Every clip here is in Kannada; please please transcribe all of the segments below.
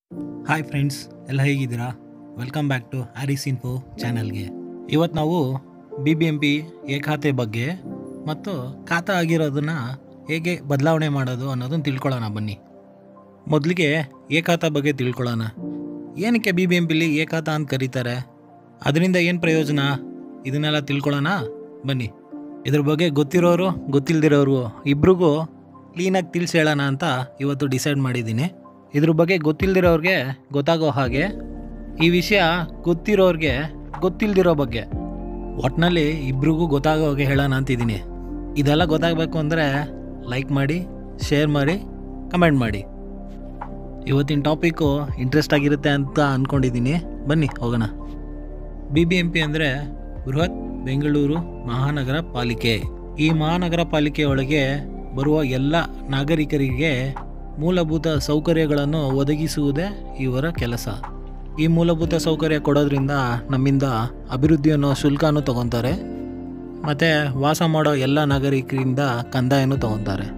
ಹಾಯ್ ಫ್ರೆಂಡ್ಸ್ ಎಲ್ಲ ಹೇಗಿದ್ದೀರಾ ವೆಲ್ಕಮ್ ಬ್ಯಾಕ್ ಟು ಆರಿಸ್ ಇನ್ಫೋ ಚಾನಲ್ಗೆ ಇವತ್ತು ನಾವು B B M P A ಖಾತೆ ಬಗ್ಗೆ ಮತ್ತು ಖಾತಾ ಆಗಿರೋದನ್ನು ಹೇಗೆ ಬದಲಾವಣೆ ಮಾಡೋದು ಅನ್ನೋದನ್ನು ತಿಳ್ಕೊಳ್ಳೋಣ ಬನ್ನಿ ಮೊದಲಿಗೆ ಎ ಖಾತಾ ಬಗ್ಗೆ ತಿಳ್ಕೊಳ್ಳೋಣ ಏನಕ್ಕೆ ಬಿ ಬಿ ಎಂ ಪಿಲಿ ಎ ಖಾತಾ ಅಂತ ಕರೀತಾರೆ ಅದರಿಂದ ಏನು ಪ್ರಯೋಜನ ಇದನ್ನೆಲ್ಲ ತಿಳ್ಕೊಳ್ಳೋಣ ಬನ್ನಿ ಇದ್ರ ಬಗ್ಗೆ ಗೊತ್ತಿರೋರು ಗೊತ್ತಿಲ್ದಿರೋರು ಇಬ್ರಿಗೂ ಕ್ಲೀನಾಗಿ ತಿಳಿಸಿ ಹೇಳೋಣ ಅಂತ ಇವತ್ತು ಡಿಸೈಡ್ ಮಾಡಿದ್ದೀನಿ ಇದ್ರ ಬಗ್ಗೆ ಗೊತ್ತಿಲ್ದಿರೋರಿಗೆ ಗೊತ್ತಾಗೋ ಹಾಗೆ ಈ ವಿಷಯ ಗೊತ್ತಿರೋರಿಗೆ ಗೊತ್ತಿಲ್ದಿರೋ ಬಗ್ಗೆ ಒಟ್ಟಿನಲ್ಲಿ ಇಬ್ರಿಗೂ ಗೊತ್ತಾಗೋ ಹಾಗೆ ಹೇಳೋಣ ಅಂತಿದ್ದೀನಿ ಇದೆಲ್ಲ ಗೊತ್ತಾಗಬೇಕು ಅಂದರೆ ಲೈಕ್ ಮಾಡಿ ಶೇರ್ ಮಾಡಿ ಕಮೆಂಟ್ ಮಾಡಿ ಇವತ್ತಿನ ಟಾಪಿಕ್ಕು ಇಂಟ್ರೆಸ್ಟ್ ಆಗಿರುತ್ತೆ ಅಂತ ಅಂದ್ಕೊಂಡಿದ್ದೀನಿ ಬನ್ನಿ ಹೋಗೋಣ ಬಿ ಬಿ ಎಂ ಪಿ ಅಂದರೆ ಬೃಹತ್ ಬೆಂಗಳೂರು ಮಹಾನಗರ ಪಾಲಿಕೆ ಈ ಮಹಾನಗರ ಪಾಲಿಕೆಯೊಳಗೆ ಬರುವ ಎಲ್ಲ ನಾಗರಿಕರಿಗೆ ಮೂಲಭೂತ ಸೌಕರ್ಯಗಳನ್ನು ಒದಗಿಸುವುದೇ ಇವರ ಕೆಲಸ ಈ ಮೂಲಭೂತ ಸೌಕರ್ಯ ಕೊಡೋದ್ರಿಂದ ನಮ್ಮಿಂದ ಅಭಿವೃದ್ಧಿ ಅನ್ನೋ ಶುಲ್ಕನೂ ತಗೊತಾರೆ ಮತ್ತು ವಾಸ ಮಾಡೋ ಎಲ್ಲ ನಾಗರಿಕರಿಂದ ಕಂದಾಯನೂ ತಗೊತಾರೆ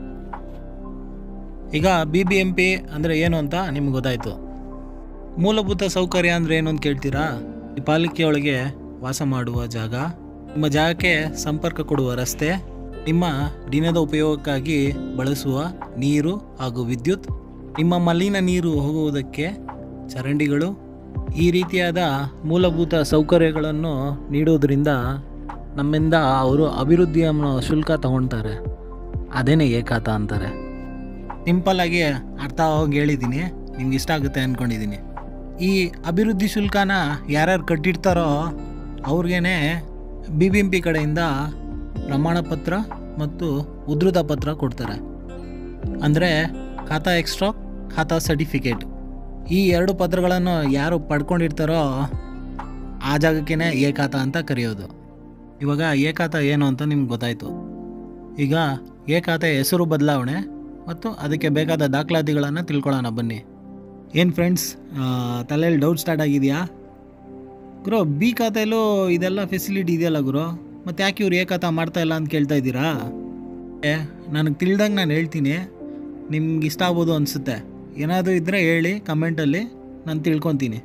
ಈಗ ಬಿ ಬಿ ಎಂ ಪಿ ಅಂದರೆ ಏನು ಅಂತ ನಿಮ್ಗೆ ಗೊತ್ತಾಯಿತು ಮೂಲಭೂತ ಸೌಕರ್ಯ ಅಂದರೆ ಏನು ಅಂತ ಕೇಳ್ತೀರಾ ಈ ಪಾಲಿಕೆಯೊಳಗೆ ವಾಸ ಮಾಡುವ ಜಾಗ ನಿಮ್ಮ ಜಾಗಕ್ಕೆ ಸಂಪರ್ಕ ಕೊಡುವ ರಸ್ತೆ ನಿಮ್ಮ ದಿನದ ಉಪಯೋಗಕ್ಕಾಗಿ ಬಳಸುವ ನೀರು ಹಾಗೂ ವಿದ್ಯುತ್ ನಿಮ್ಮ ಮಲಿನ ನೀರು ಹೋಗುವುದಕ್ಕೆ ಚರಂಡಿಗಳು ಈ ರೀತಿಯಾದ ಮೂಲಭೂತ ಸೌಕರ್ಯಗಳನ್ನು ನೀಡೋದ್ರಿಂದ ನಮ್ಮಿಂದ ಅವರು ಅಭಿವೃದ್ಧಿ ಅನ್ನೋ ಶುಲ್ಕ ತಗೊಳ್ತಾರೆ ಅದೇನೇ ಏಕಾತ ಅಂತಾರೆ ಸಿಂಪಲ್ಲಾಗಿ ಅರ್ಥ ಆಗಿ ಹೇಳಿದ್ದೀನಿ ನಿಮ್ಗೆ ಇಷ್ಟ ಆಗುತ್ತೆ ಅಂದ್ಕೊಂಡಿದ್ದೀನಿ ಈ ಅಭಿವೃದ್ಧಿ ಶುಲ್ಕನ ಯಾರ್ಯಾರು ಕಟ್ಟಿರ್ತಾರೋ ಅವ್ರಿಗೇನೆ ಬಿ ಬಿ ಎಂ ಪಿ ಕಡೆಯಿಂದ ಪ್ರಮಾಣ ಪತ್ರ ಮತ್ತು ಉದ್ಧೃತ ಪತ್ರ ಕೊಡ್ತಾರೆ ಅಂದರೆ ಖಾತಾ ಎಕ್ಸ್ಟ್ರಾ ಖಾತಾ ಸರ್ಟಿಫಿಕೇಟ್ ಈ ಎರಡು ಪತ್ರಗಳನ್ನು ಯಾರು ಪಡ್ಕೊಂಡಿರ್ತಾರೋ ಆ ಜಾಗಕ್ಕೇ ಏ ಖಾತಾ ಅಂತ ಕರೆಯೋದು ಇವಾಗ ಏ ಖಾತಾ ಏನು ಅಂತ ನಿಮ್ಗೆ ಗೊತ್ತಾಯಿತು ಈಗ ಏ ಖಾತೆ ಹೆಸರು ಬದಲಾವಣೆ ಮತ್ತು ಅದಕ್ಕೆ ಬೇಕಾದ ದಾಖಲಾತಿಗಳನ್ನು ತಿಳ್ಕೊಳ್ಳೋಣ ಬನ್ನಿ ಏನು ಫ್ರೆಂಡ್ಸ್ ತಲೆಯಲ್ಲಿ ಡೌಟ್ ಸ್ಟಾರ್ಟ್ ಆಗಿದೆಯಾ ಗುರು ಬಿ ಖಾತೆಯಲ್ಲೂ ಇದೆಲ್ಲ ಫೆಸಿಲಿಟಿ ಇದೆಯಲ್ಲ ಗುರು ಮತ್ತು ಯಾಕೆ ಇವ್ರು ಏ ಖಾತಾ ಮಾಡ್ತಾ ಇಲ್ಲ ಅಂತ ಕೇಳ್ತಾ ಇದ್ದೀರಾ ಏ ನನಗೆ ತಿಳಿದಂಗೆ ನಾನು ಹೇಳ್ತೀನಿ ನಿಮ್ಗೆ ಇಷ್ಟ ಆಗ್ಬೋದು ಅನಿಸುತ್ತೆ ಏನಾದರೂ ಇದ್ದರೆ ಹೇಳಿ ಕಮೆಂಟಲ್ಲಿ ನಾನು ತಿಳ್ಕೊತೀನಿ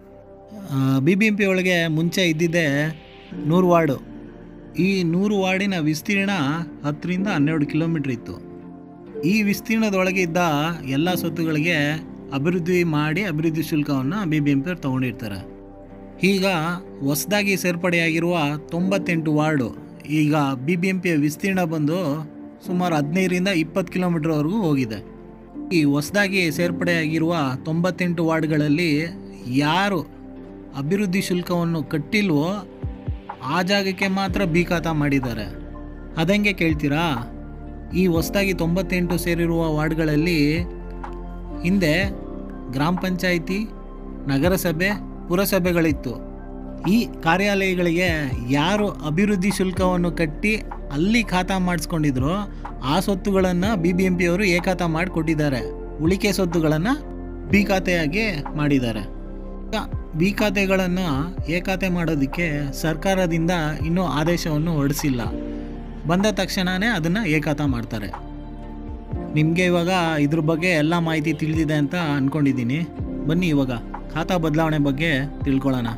ಬಿ ಬಿ ಎಂ ಪಿ ಒಳಗೆ ಮುಂಚೆ ಇದ್ದಿದ್ದೆ ನೂರು ವಾರ್ಡು ಈ ನೂರು ವಾರ್ಡಿನ ವಿಸ್ತೀರ್ಣ ಹತ್ತರಿಂದ ಹನ್ನೆರಡು ಕಿಲೋಮೀಟ್ರ್ ಇತ್ತು ಈ ವಿಸ್ತೀರ್ಣದೊಳಗೆ ಇದ್ದ ಎಲ್ಲ ಸ್ವತ್ತುಗಳಿಗೆ ಅಭಿವೃದ್ಧಿ ಮಾಡಿ ಅಭಿವೃದ್ಧಿ ಶುಲ್ಕವನ್ನು ಬಿ ಬಿ ಎಂ ಪಿ ಅವ್ರು ತೊಗೊಂಡಿರ್ತಾರೆ ಈಗ ಹೊಸದಾಗಿ ಸೇರ್ಪಡೆಯಾಗಿರುವ ತೊಂಬತ್ತೆಂಟು ವಾರ್ಡು ಈಗ ಬಿ ಬಿ ಎಂ ಪಿಯ ವಿಸ್ತೀರ್ಣ ಬಂದು ಸುಮಾರು ಹದಿನೈದರಿಂದ ಇಪ್ಪತ್ತು ಕಿಲೋಮೀಟ್ರ್ವರೆಗೂ ಹೋಗಿದೆ ಈ ಹೊಸದಾಗಿ ಸೇರ್ಪಡೆಯಾಗಿರುವ ತೊಂಬತ್ತೆಂಟು ವಾರ್ಡ್ಗಳಲ್ಲಿ ಯಾರು ಅಭಿವೃದ್ಧಿ ಶುಲ್ಕವನ್ನು ಕಟ್ಟಿಲ್ವೋ ಆ ಜಾಗಕ್ಕೆ ಮಾತ್ರ ಬಿ ಖಾತಾ ಮಾಡಿದ್ದಾರೆ ಅದಂಗೆ ಕೇಳ್ತೀರಾ ಈ ಹೊಸದಾಗಿ ತೊಂಬತ್ತೆಂಟು ಸೇರಿರುವ ವಾರ್ಡ್ಗಳಲ್ಲಿ ಹಿಂದೆ ಗ್ರಾಮ ಪಂಚಾಯಿತಿ ನಗರಸಭೆ ಪುರಸಭೆಗಳಿತ್ತು ಈ ಕಾರ್ಯಾಲಯಗಳಿಗೆ ಯಾರು ಅಭಿವೃದ್ಧಿ ಶುಲ್ಕವನ್ನು ಕಟ್ಟಿ ಅಲ್ಲಿ ಖಾತಾ ಮಾಡಿಸ್ಕೊಂಡಿದ್ರೋ ಆ ಸ್ವತ್ತುಗಳನ್ನು ಬಿ ಬಿ ಎಂ ಪಿ ಅವರು ಏ ಖಾತಾ ಮಾಡಿಕೊಟ್ಟಿದ್ದಾರೆ ಉಳಿಕೆ ಸ್ವತ್ತುಗಳನ್ನು ಬಿ ಖಾತೆಯಾಗಿ ಮಾಡಿದ್ದಾರೆ ಈಗ ಬಿ ಖಾತೆಗಳನ್ನು ಏ ಖಾತೆ ಮಾಡೋದಕ್ಕೆ ಸರ್ಕಾರದಿಂದ ಇನ್ನೂ ಆದೇಶವನ್ನು ಹೊರಡಿಸಿಲ್ಲ ಬಂದ ತಕ್ಷಣವೇ ಅದನ್ನು ಏ ಖಾತಾ ಮಾಡ್ತಾರೆ ನಿಮಗೆ ಇವಾಗ ಇದ್ರ ಬಗ್ಗೆ ಎಲ್ಲ ಮಾಹಿತಿ ತಿಳಿದಿದೆ ಅಂತ ಅಂದ್ಕೊಂಡಿದ್ದೀನಿ ಬನ್ನಿ ಇವಾಗ ಖಾತಾ ಬದಲಾವಣೆ ಬಗ್ಗೆ ತಿಳ್ಕೊಳ್ಳೋಣ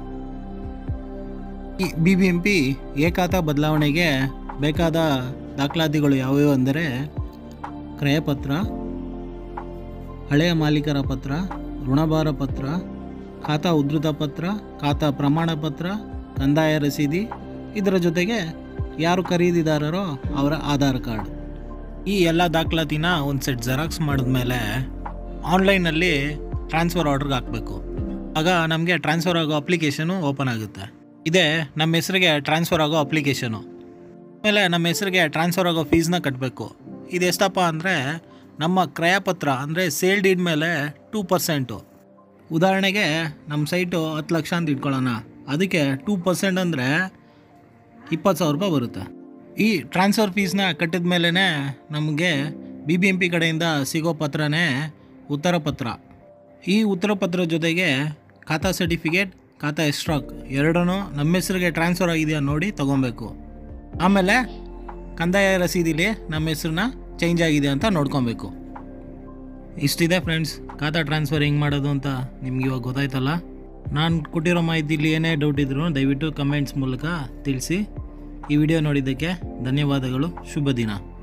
ಈ B B M P A ಖಾತಾ ಬದಲಾವಣೆಗೆ ಬೇಕಾದ ದಾಖಲಾತಿಗಳು ಯಾವುವು ಅಂದರೆ ಕ್ರಯಪತ್ರ ಹಳೆಯ ಮಾಲೀಕರ ಪತ್ರ ಋಣಭಾರ ಪತ್ರ ಖಾತಾ ಉದ್ಧೃತ ಪತ್ರ ಖಾತಾ ಪ್ರಮಾಣ ಪತ್ರ ಕಂದಾಯ ರಸೀದಿ ಇದರ ಜೊತೆಗೆ ಯಾರು ಖರೀದಿದಾರರೋ ಅವರ ಆಧಾರ್ ಕಾರ್ಡ್ ಈ ಎಲ್ಲ ದಾಖಲಾತಿನ ಒಂದು ಸೆಟ್ ಜೆರಾಕ್ಸ್ ಮಾಡಿದ್ಮೇಲೆ ಆನ್ಲೈನಲ್ಲಿ ಟ್ರಾನ್ಸ್ಫರ್ ಆರ್ಡರ್ಗೆ ಹಾಕಬೇಕು ಆಗ ನಮಗೆ ಟ್ರಾನ್ಸ್ಫರ್ ಆಗೋ ಅಪ್ಲಿಕೇಶನು ಓಪನ್ ಆಗುತ್ತೆ ಇದೇ ನಮ್ಮ ಹೆಸರಿಗೆ ಟ್ರಾನ್ಸ್ಫರ್ ಆಗೋ ಅಪ್ಲಿಕೇಶನು ಆಮೇಲೆ ನಮ್ಮ ಹೆಸರಿಗೆ ಟ್ರಾನ್ಸ್ಫರ್ ಆಗೋ ಫೀಸ್ನ ಕಟ್ಟಬೇಕು ಇದು ಎಷ್ಟಪ್ಪ ಅಂದರೆ ನಮ್ಮ ಕ್ರಯಪತ್ರ ಅಂದರೆ ಸೇಲ್ ಡೀಡ್ ಮೇಲೆ ಟೂ ಪರ್ಸೆಂಟು ಉದಾಹರಣೆಗೆ ನಮ್ಮ ಸೈಟು ಹತ್ತು ಲಕ್ಷ ಅಂತ ಇಟ್ಕೊಳ್ಳೋಣ ಅದಕ್ಕೆ ಟೂ ಪರ್ಸೆಂಟ್ ಅಂದರೆ ಇಪ್ಪತ್ತು ಸಾವಿರ ರೂಪಾಯಿ ಬರುತ್ತೆ ಈ ಟ್ರಾನ್ಸ್ಫರ್ ಫೀಸ್ನ ಕಟ್ಟಿದ ಮೇಲೇ ನಮಗೆ ಬಿ ಬಿ ಎಂ ಪಿ ಕಡೆಯಿಂದ ಸಿಗೋ ಪತ್ರನೇ ಉತ್ತರ ಪತ್ರ ಈ ಉತ್ತರ ಪತ್ರ ಜೊತೆಗೆ ಖಾತಾ ಸರ್ಟಿಫಿಕೇಟ್ ಖಾತಾ ಎಸ್ಟ್ರಾಕ್ ಎರಡೂ ನಮ್ಮ ಹೆಸರಿಗೆ ಟ್ರಾನ್ಸ್ಫರ್ ಆಗಿದೆಯಾ ನೋಡಿ ತೊಗೊಬೇಕು ಆಮೇಲೆ ಕಂದಾಯ ರಸೀದಿಲಿ ನಮ್ಮ ಹೆಸ್ರನ್ನ ಚೇಂಜ್ ಆಗಿದೆ ಅಂತ ನೋಡ್ಕೊಬೇಕು ಇಷ್ಟಿದೆ ಫ್ರೆಂಡ್ಸ್ ಖಾತಾ ಟ್ರಾನ್ಸ್ಫರ್ ಹೆಂಗೆ ಮಾಡೋದು ಅಂತ ನಿಮ್ಗೆ ಇವಾಗ ಗೊತ್ತಾಯ್ತಲ್ಲ ನಾನು ಕೊಟ್ಟಿರೋ ಮಾಹಿತಿಲಿ ಏನೇ ಡೌಟ್ ಇದ್ರೂ ದಯವಿಟ್ಟು ಕಮೆಂಟ್ಸ್ ಮೂಲಕ ತಿಳಿಸಿ ಈ ವಿಡಿಯೋ ನೋಡಿದ್ದಕ್ಕೆ ಧನ್ಯವಾದಗಳು ಶುಭ ದಿನ